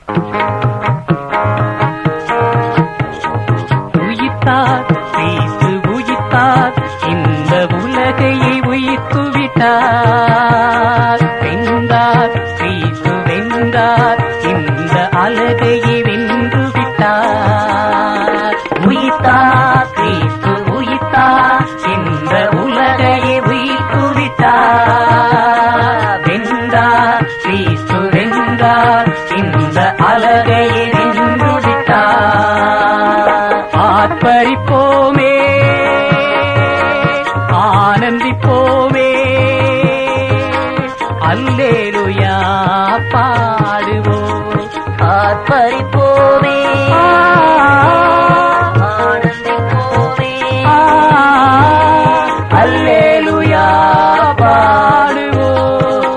உயிர்த்தார் கிறிஸ்து உயிர்த்தார் இந்த உலகையை உயிர்த்து விட்டார் வென்றார் கிறிஸ்து வென்றார் இந்த அலகையை வென்று விட்டார் உயிர்த்தார் கிறிஸ்து உயிர்த்தார் இந்த உலகையை உயிர்த்து விட்டார் வென்றார் கிறிஸ்து வென்றார் இந்த அலகையை வென்று விட்டார் ஆர்ப்பரிப்போமே ஆனந்திப்போமே அல்லேலுயா பாடுவோம் ஆர்ப்பரிப்போமே ஆனந்திப்போமே அல்லேலுயா பாடுவோம்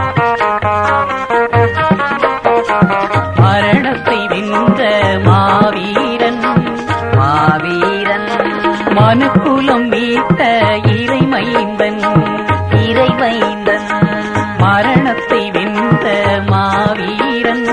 மரணத்தை வென்ற மாவீரன் மாவீரன் மனுக்குலம் மீட்ட இறைமைந்தன் இறைமைந்தன் மரணத்தை வென்ற மாவீரன்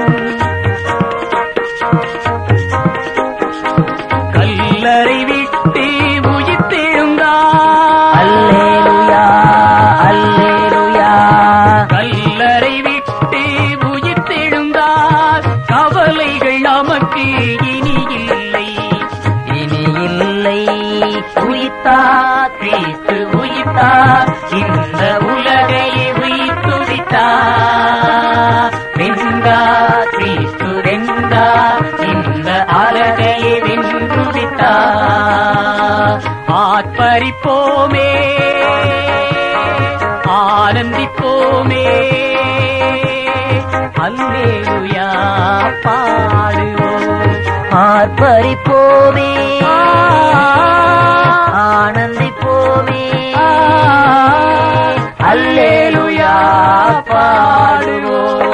கல்லறை விட்டு உயிர்த்தெழுந்தார் அல்லேலுயா அல்லேலுயா கல்லறை விட்டு உயிர்த்தெழுந்தார் கவலைகள் நமக்கு இனி இல்லை இனி இல்லை உயிர்த்தா கிறிஸ்து உயிர்த்தா இந்த உலகையை உயிர்த்துவித்தார் வென்றா கிறிஸ்து வென்றா இந்த அலகையை வென்றுவித்தார் ஆர்ப்பரிப்போமே ஆனந்திப்போமே அல்லேலுயா பாடுவோம் ஆர்ப்பரிப்போமே ஆனந்திப்போமே அல்லேலுயா பாடுவோம்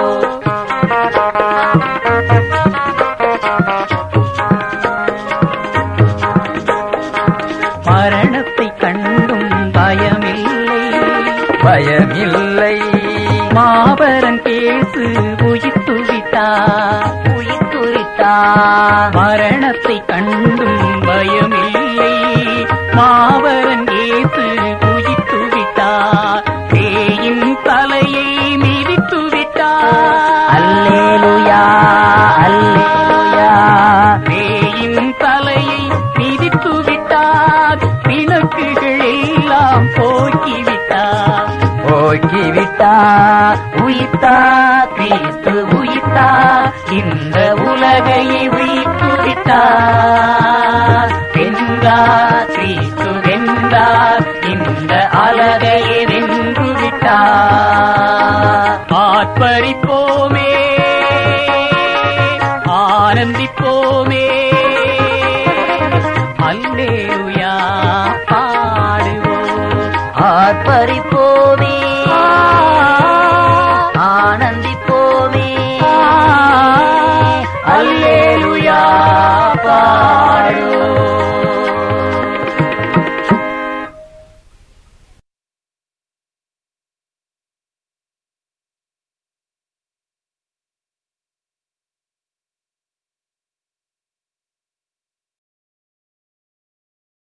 மரணத்தை கண்டும் பயமில்லை பயமில்லை மாபரன் கேசு உயிர்த்து விட்டார் உயிர் துரித்தார் மரணத்தை கண்டும் பயமில்லை மாபரன் கேசு உயிர்த்து விட்டார் பேயின் தலையை மிதித்து விட்டார் அல்லேலுயா அல்லேலுயா பேயின் தலையை மிதித்து விட்டார் பிணக்குகள் எல்லாம் போக்கிவிட்டார் போக்கிவிட்டார் உயிர்த்தா கிறிஸ்து உயிர்த்தா இந்த உலகையை உயிர்த்து விட்டார் வென்றார் கிறிஸ்து வென்றார் இந்த அலகையை வென்று விட்டார் ஆர்ப்பரிப்போமே ஆனந்திப்போமே அல்லேலுயா பாடுவோம் ஆர்ப்பரிப்போமே